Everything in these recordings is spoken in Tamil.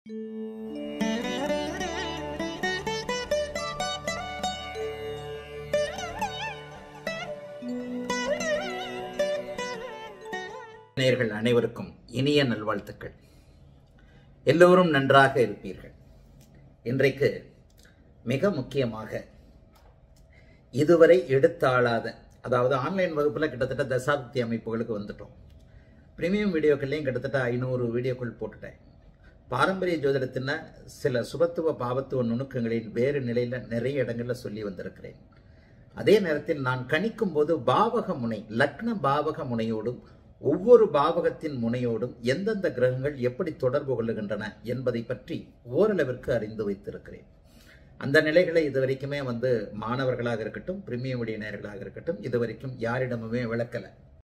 நேயர்கள் அனைவருக்கும் இனிய நல்வாழ்த்துக்கள் எல்லோரும் நன்றாக இருப்பீர்கள் இன்றைக்கு மிக முக்கியமாக இதுவரை எடுத்தாளாத அதாவது ஆன்லைன் வகுப்பில் கிட்டத்தட்ட தசாப்தி அமைப்புகளுக்கு வந்துட்டோம் ப்ரீமியம் வீடியோக்கள்லையும் கிட்டத்தட்ட ஐநூறு வீடியோக்கள் போட்டுட்டேன் பாரம்பரிய ஜோதிடத்தின சில சுபத்துவ பாவத்துவ நுணுக்கங்களின் வேறு நிலையில் நிறைய இடங்களில் சொல்லி வந்திருக்கிறேன் அதே நேரத்தில் நான் கணிக்கும் போது பாவக முனை லக்ன பாவக முனையோடும் ஒவ்வொரு பாவகத்தின் முனையோடும் எந்தெந்த கிரகங்கள் எப்படி தொடர்பு கொள்ளுகின்றன என்பதை பற்றி ஓரளவிற்கு அறிந்து வைத்திருக்கிறேன் அந்த நிலைகளை இதுவரைக்குமே வந்து மாணவர்களாக இருக்கட்டும் பிரிமியம் உடையினர்களாக இருக்கட்டும் இதுவரைக்கும் யாரிடமுமே விளக்கலை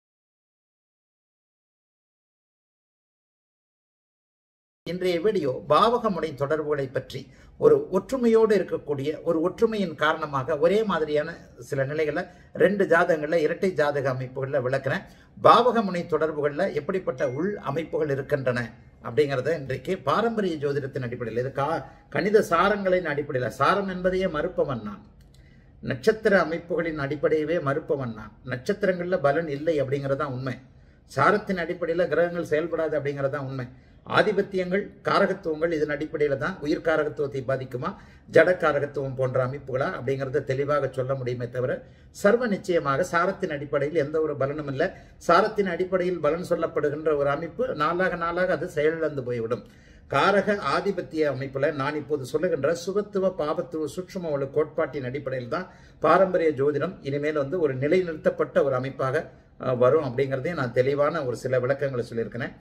இன்றைய வீடியோ பாவக முனை தொடர்புகளை பற்றி ஒரு ஒற்றுமையோடு இருக்கக்கூடிய ஒரு ஒற்றுமையின் காரணமாக ஒரே மாதிரியான சில நிலைகளை ரெண்டு ஜாதகங்களில் இரட்டை ஜாதக அமைப்புகளில் விளக்குறேன் பாவக முனை தொடர்புகளில் எப்படிப்பட்ட உள் அமைப்புகள் இருக்கின்றன அப்படிங்கிறத இன்றைக்கு பாரம்பரிய ஜோதிடத்தின் அடிப்படையில் இது கா கணித சாரங்களின் அடிப்படையில் சாரம் என்பதையே மறுப்பவன் நான் நட்சத்திர அமைப்புகளின் அடிப்படையவே மறுப்பவன் நான் நட்சத்திரங்களில் பலன் இல்லை அப்படிங்கிறது தான் உண்மை சாரத்தின் அடிப்படையில் கிரகங்கள் செயல்படாது அப்படிங்கிறது தான் உண்மை ஆதிபத்தியங்கள் காரகத்துவங்கள் இதன் அடிப்படையில் தான் உயிர் காரகத்துவத்தை பாதிக்குமா ஜட காரகத்துவம் போன்ற அமைப்புகளா அப்படிங்கிறத தெளிவாக சொல்ல முடியுமே தவிர சர்வ நிச்சயமாக சாரத்தின் அடிப்படையில் எந்த ஒரு பலனும் இல்லை சாரத்தின் அடிப்படையில் பலன் சொல்லப்படுகின்ற ஒரு அமைப்பு நாளாக நாளாக அது செயலிழந்து போய்விடும் காரக ஆதிபத்திய அமைப்புல நான் இப்போது சொல்லுகின்ற சுபத்துவ பாபத்துவ சுற்றும ஒரு கோட்பாட்டின் அடிப்படையில் தான் பாரம்பரிய ஜோதிடம் இனிமேல் வந்து ஒரு நிலைநிறுத்தப்பட்ட ஒரு அமைப்பாக வரும் அப்படிங்கிறதையும் நான் தெளிவான ஒரு சில விளக்கங்களை சொல்லியிருக்கிறேன்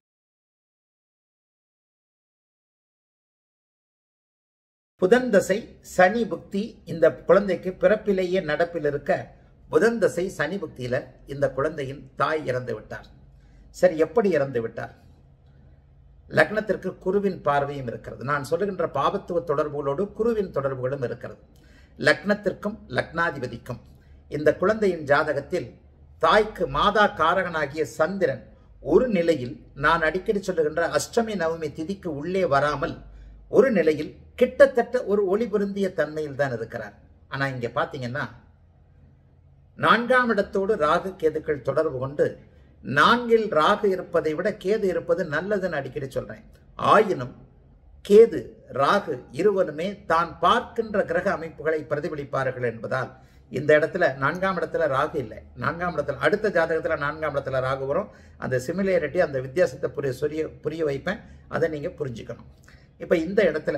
புதன் தசை சனி புக்தி இந்த குழந்தைக்கு பிறப்பிலேயே நடப்பில் இருக்க புதன் தசை சனி புக்தியில இந்த குழந்தையின் தாய் இறந்து விட்டார் சரி எப்படி இறந்து விட்டார் லக்னத்திற்கு குருவின் பார்வையும் இருக்கிறது நான் சொல்லுகின்ற பாபத்துவ தொடர்புகளோடு குருவின் தொடர்புகளும் இருக்கிறது லக்னத்திற்கும் லக்னாதிபதிக்கும் இந்த குழந்தையின் ஜாதகத்தில் தாய்க்கு மாதா காரகனாகிய சந்திரன் ஒரு நிலையில் நான் அடிக்கடி சொல்லுகின்ற அஷ்டமி நவமி திதிக்கு உள்ளே வராமல் ஒரு நிலையில் கிட்டத்தட்ட ஒரு ஒளி பொருந்திய தன்மையில் தான் இருக்கிறார் ஆனா இங்க பாத்தீங்கன்னா நான்காம் இடத்தோடு ராகு கேதுக்கள் தொடர்பு கொண்டு நான்கில் ராகு இருப்பதை விட கேது இருப்பது நல்லதுன்னு அடிக்கடி சொல்றேன் ஆயினும் கேது ராகு இருவருமே தான் பார்க்கின்ற கிரக அமைப்புகளை பிரதிபலிப்பார்கள் என்பதால் இந்த இடத்துல நான்காம் இடத்துல ராகு இல்லை நான்காம் இடத்துல அடுத்த ஜாதகத்துல நான்காம் இடத்துல ராகு வரும் அந்த சிமிலேரிட்டி அந்த வித்தியாசத்தை புரிய சொரிய புரிய வைப்பேன் அதை நீங்க புரிஞ்சுக்கணும் இப்ப இந்த இடத்துல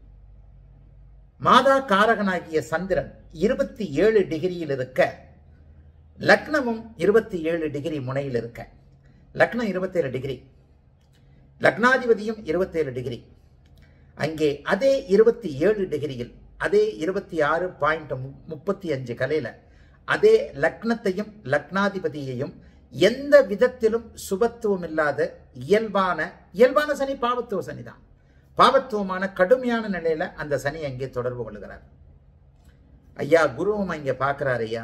மாதா காரகனாகிய சந்திரன் இருபத்தி ஏழு டிகிரியில் இருக்க லக்னமும் இருபத்தி ஏழு டிகிரி முனையில் இருக்க லக்னம் இருபத்தேழு டிகிரி லக்னாதிபதியும் இருபத்தேழு டிகிரி அங்கே அதே இருபத்தி ஏழு டிகிரியில் அதே இருபத்தி ஆறு பாயிண்ட் முப்பத்தி அஞ்சு கலையில அதே லக்னத்தையும் லக்னாதிபதியையும் எந்த விதத்திலும் சுபத்துவம் இல்லாத இயல்பான இயல்பான சனி பாவத்துவ சனி தான் பாவத்துவமான கடுமையான நிலையில அந்த சனி அங்கே தொடர்பு கொள்கிறார் ஐயா குருவும் அங்கே பார்க்கிறார் ஐயா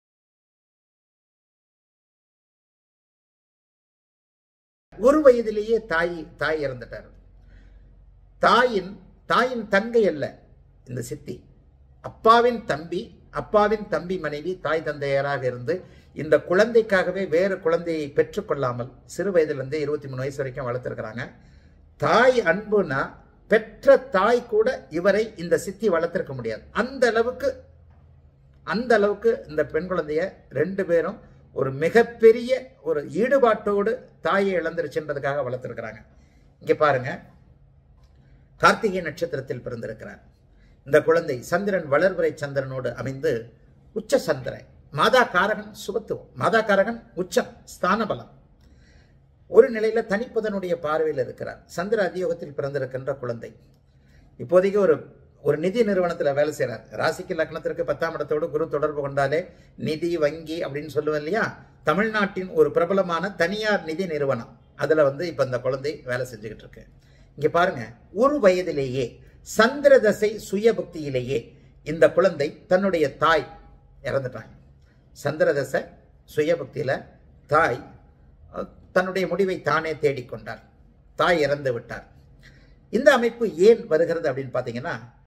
ஒரு வயதிலேயே தாய் தாய் இறந்துட்டார் தாயின் தாயின் தங்கை அல்ல இந்த சித்தி அப்பாவின் தம்பி அப்பாவின் தம்பி மனைவி தாய் தந்தையராக இருந்து இந்த குழந்தைக்காகவே வேறு குழந்தையை பெற்றுக்கொள்ளாமல் சிறு வயதிலிருந்தே இருபத்தி மூணு வயசு வரைக்கும் வளர்த்துருக்கிறாங்க தாய் அன்புனா பெற்ற தாய் கூட இவரை இந்த சித்தி வளர்த்திருக்க முடியாது அந்த அளவுக்கு அந்த அளவுக்கு இந்த பெண் குழந்தைய ரெண்டு பேரும் ஒரு மிகப்பெரிய ஒரு ஈடுபாட்டோடு தாயை இழந்துருச்சுன்றதுக்காக வளர்த்துருக்கிறாங்க இங்க பாருங்க கார்த்திகை நட்சத்திரத்தில் பிறந்திருக்கிறார் இந்த குழந்தை சந்திரன் வளர்வரை சந்திரனோடு அமைந்து உச்ச சந்திரன் மாதா காரகன் சுபத்துவம் மாதா காரகன் உச்சம் ஸ்தான பலம் ஒரு நிலையில தனிப்புதனுடைய பார்வையில் இருக்கிறார் சந்திர அதியோகத்தில் பிறந்திருக்கின்ற குழந்தை இப்போதைக்கு ஒரு ஒரு நிதி நிறுவனத்தில் வேலை செய்கிறார் ராசிக்கு லக்னத்திற்கு பத்தாம் இடத்தோடு குரு தொடர்பு கொண்டாலே நிதி வங்கி அப்படின்னு சொல்லுவேன் இல்லையா தமிழ்நாட்டின் ஒரு பிரபலமான தனியார் நிதி நிறுவனம் அதில் வந்து இப்போ இந்த குழந்தை வேலை செஞ்சுக்கிட்டு இருக்கு இங்கே பாருங்க ஒரு வயதிலேயே சந்திர தசை சுயபக்தியிலேயே இந்த குழந்தை தன்னுடைய தாய் இறந்துட்டாங்க சந்திர தசை சுயபக்தியில் தாய் தன்னுடைய முடிவை தானே தேடிக்கொண்டார் தாய் இறந்து விட்டார் இந்த அமைப்பு ஏன் வருகிறது அப்படின்னு பார்த்தீங்கன்னா